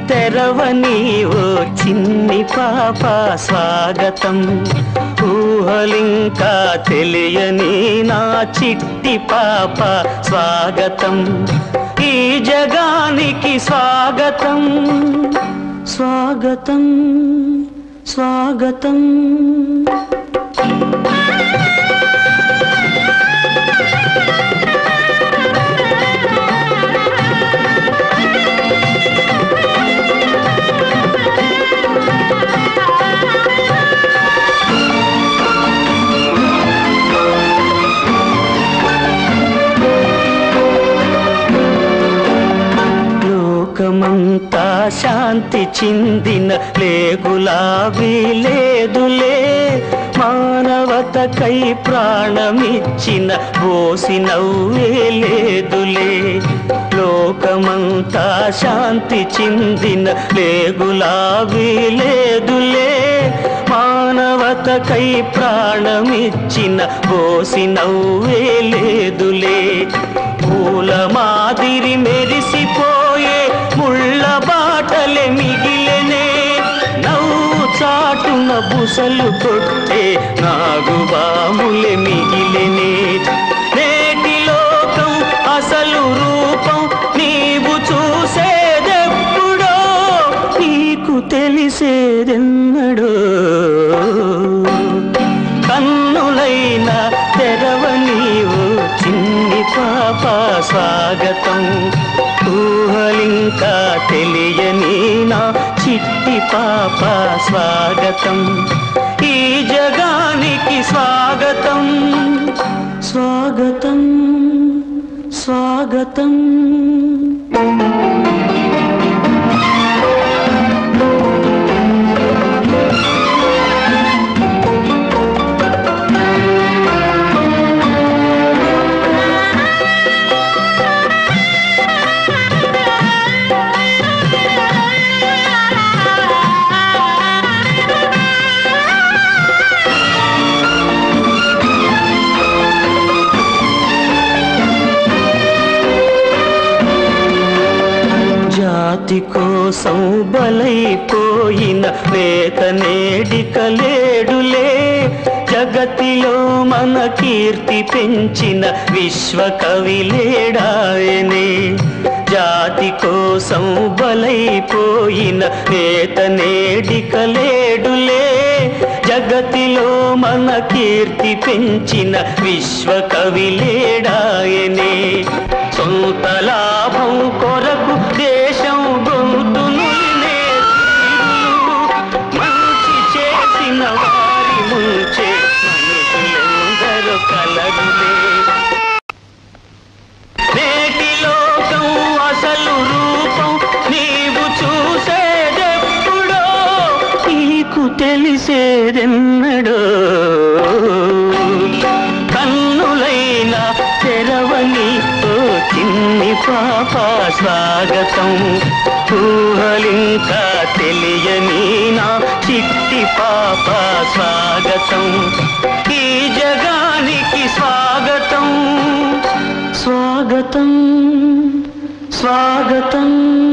తెరవని ఓ చిన్ని పాప స్వాగతం ఊహలింకా తెలియని నా చిట్టి పాప స్వాగతం ఈ జగానికి స్వాగతం స్వాగతం స్వాగతం లోకమంతా శాంతి చిందిన లేగులావి లేదులే మానవతకై ప్రాణమిచ్చిన బోసి నవ్వే లేదులే లోకమంతా శాంతి చిందిన లేగులావి లేదులే మానవతకై ప్రాణమిచ్చిన బోసి నవ్వే లేదులే పూల మాదిరి మెరిసిపోయే ముళ్ళ బాటలే మిగిలెనే నవ్వు చాటున బుసలు కొట్టే నాగుబాములే మిగిలెనే నేటి లోకం అసలు రూపం నీవు చూసేదెప్పుడో నీకు తెలిసేదెన్నడో కన్నులైన తెరవనీవు చిన్ని పాప స్వాగతం ఊహలింకా తెలియని నా చిట్టి పాప స్వాగతం ఈ జగానికి స్వాగతం స్వాగతం స్వాగతం జాతి కోసం బలైపోయిన నేత నేడిక లేడులే జగతిలో మన కీర్తి పెంచిన విశ్వకవి లేడాయనే జాతి కోసం బలైపోయిన నేత నేడిక లేడులే జగతిలో మన కీర్తి పెంచిన విశ్వకవి లేడాయనే సొంత లాభం కొరకు దేశం గొంతును మంచి చేసిన వారి ముంచే మనుషులెందరూ కలరులే నేటి లోకం అసలు రూపం నీవు చూసేదెప్పుడో నీకు తెలిసేదెన్నడో కన్నులైన తెరవని ఓ చిన్ని పాప స్వాగతం ఊహలింకా తెలియని నా చిట్టి పాప స్వాగతం ఈ జగానికి స్వాగతం స్వాగతం స్వాగతం